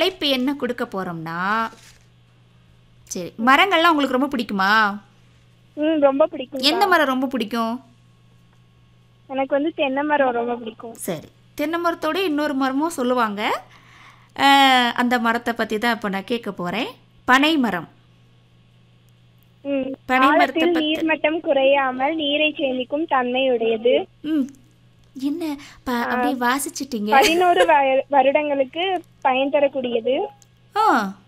தலைப்பு என்ன கொடுக்க போறோம்னா சரி மரங்கள்லாம் உங்களுக்கு ரொம்ப பிடிக்குமா ம் ரொம்ப பிடிக்கும் எந்த மரம் ரொம்ப பிடிக்கும் எனக்கு வந்து தென்னை மரம் ரொம்ப பிடிக்கும் சரி தென்னை மரத்தோட இன்னொரு மரமும் சொல்லுவாங்க அஹ், அந்த மரத்தை பற்றி தான் இப்போ நான் கேட்க போகிறேன் பனை மரம் ம் பனை மரத்தை ஆழத்தில் பத்தி- நீர்மட்டம் குறையாமல் நீரை சேமிக்கும் தன்மையுடையது ம் என்ன ப அப்படியே வாசிச்சிட்டீங்க பதினோரு வ- வருடங்களுக்கு பயன் தரக்கூடியது ஆ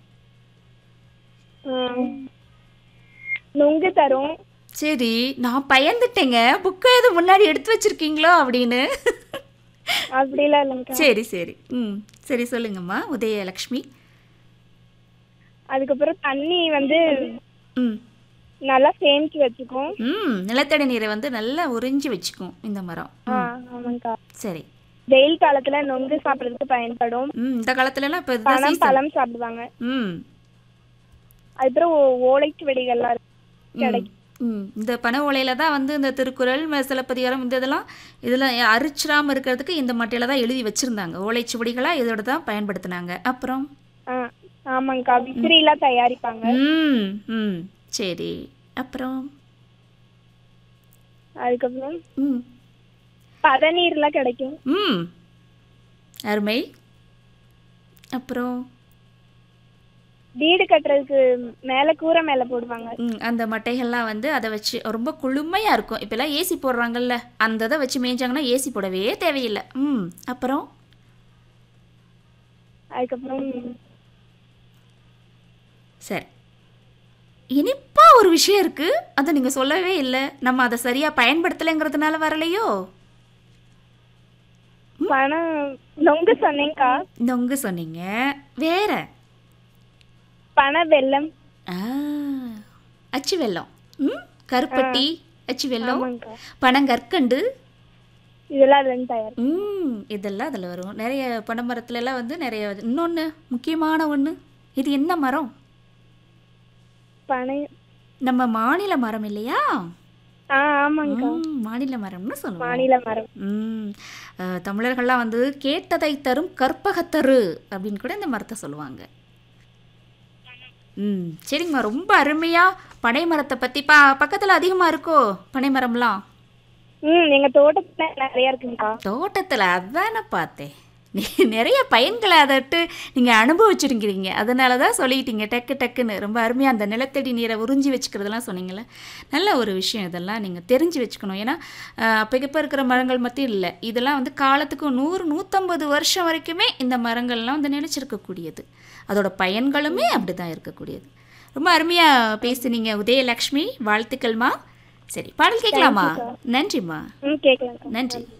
ம். நுங்கு தரும் சரி நான் பயந்துட்டேங்க புக்கை எதுவும் முன்னாடி எடுத்து வச்சிருக்கீங்களோ அப்படின்னு அப்படிலாம் இல்லைங்கக்கா சரி சரி ம் சரி சொல்லுங்கம்மா உதயலக்ஷ்மி அதுக்கப்புறம் தண்ணி வந்து ம் நல்லா சேமிச்சு வச்சுக்கும் ம் நிலத்தடி நீரை வந்து நல்லா உறிஞ்சி வச்சுக்கும் இந்த மரம் ஆ ஆமாங்கக்கா சரி வெயில் காலத்துல நொங்கு சாப்பிடுறதுக்கு பயன்படும் ம் இந்த காலத்துலலாம் இப்போ இதுதான் பழம் season. பழம் சாப்பிடுவாங்க ம் அதுக்கப்புறம் ஓ- ஓலைக்கு வெடிகள்லாம் இருக்கு. கிடைக்கும் ம் இந்த பனை ஓலையில தான் வந்து இந்த திருக்குறள் ம- சிலப்பதிகாரம் இந்த இதெல்லாம் இதெல்லாம் அரிச்சிடாமல் இருக்கிறதுக்கு இந்த மட்டையில தான் எழுதி வச்சுருந்தாங்க ஓலைச்சுவடிகளாக இதோட தான் பயன்படுத்தினாங்க அப்புறம் ஆ ஆமாங்கக்கா விசிறிலாம் தயாரிப்பாங்க ம் ம் சரி அப்புறம் அதுக்கப்புறம் ம் பதநீர்லாம் கிடைக்கும் ம் அருமை அப்புறம் வீடு கட்டுறதுக்கு மேல கூரை மேல போடுவாங்க ம் அந்த மட்டைகள்லாம் வந்து அதை வச்சு ரொம்ப குளுமையாக இருக்கும் இப்போல்லாம் ஏசி போடுறாங்கல்ல அந்த இதை வச்சு மேய்ஞ்சாங்கன்னா ஏசி போடவே தேவையில்லை ம் அப்புறம் அதுக்கப்புறம் சரி இனிப்பா ஒரு விஷயம் இருக்கு அதை நீங்கள் சொல்லவே இல்லை நம்ம அதை சரியாக பயன்படுத்தலைங்கிறதுனால வரலையோ பணம் நொங்கு சொன்னேங்கக்கா நொங்கு சொன்னீங்க வேற பண வெல்லம் ஆ அச்சு வெல்லம் ம் கருப்பட்டி அச்சு வெல்லம் ஆமாங்கக்கா பனங்கற்கண்டு இதெல்லாம் அதுல இருந்து தயார் ம் இதெல்லாம் அதில் வரும் நிறைய பனை மரத்துல எல்லாம் வந்து நிறைய இன்னொன்று முக்கியமான ஒன்று இது என்ன மரம் பனை நம்ம மாநில மரம் இல்லையா ஆ ஆமாங்கக்கா ம், மாநில மரம்னு சொல்லுவோம் மாநில மரம் ம் அஹ், தமிழர்கள்லாம் வந்து கேட்டதை தரும் கற்பகத்தரு அப்படின்னு கூட இந்த மரத்தை சொல்லுவாங்க ம் சரிங்கம்மா ரொம்ப அருமையாக பனை மரத்தை பற்றி பா பக்கத்தில் அதிகமாக இருக்கோ பனை மரம்லாம் ம் எங்க தோட்டத்துல நிறைய இருக்குங்கக்கா தோட்டத்தில் அதானே பார்த்தேன் நீ நிறைய பயன்களை அதட்டு நீங்கள் அனுபவிச்சிருக்கிறீங்க அதனால தான் சொல்லிட்டீங்க டக்கு டக்குன்னு ரொம்ப அருமையாக அந்த நிலத்தடி நீரை உறிஞ்சி வச்சுக்கிறதெல்லாம் சொன்னீங்களே நல்ல ஒரு விஷயம் இதெல்லாம் நீங்கள் தெரிஞ்சு வச்சுக்கணும் ஏன்னா அப்போ இருக்கிற மரங்கள் மட்டும் இல்லை இதெல்லாம் வந்து காலத்துக்கு நூறு நூற்றம்பது வருஷம் வரைக்குமே இந்த மரங்கள்லாம் வந்து நிலைச்சிருக்கக்கூடியது அதோட பயன்களுமே அப்படி தான் இருக்கக்கூடியது ரொம்ப அருமையாக பேசுனீங்க உதயலக்ஷ்மி வாழ்த்துக்கள்மா சரி பாடல் கேட்கலாமா நன்றிம்மா ம் கேட்கலாம்க்கா நன்றி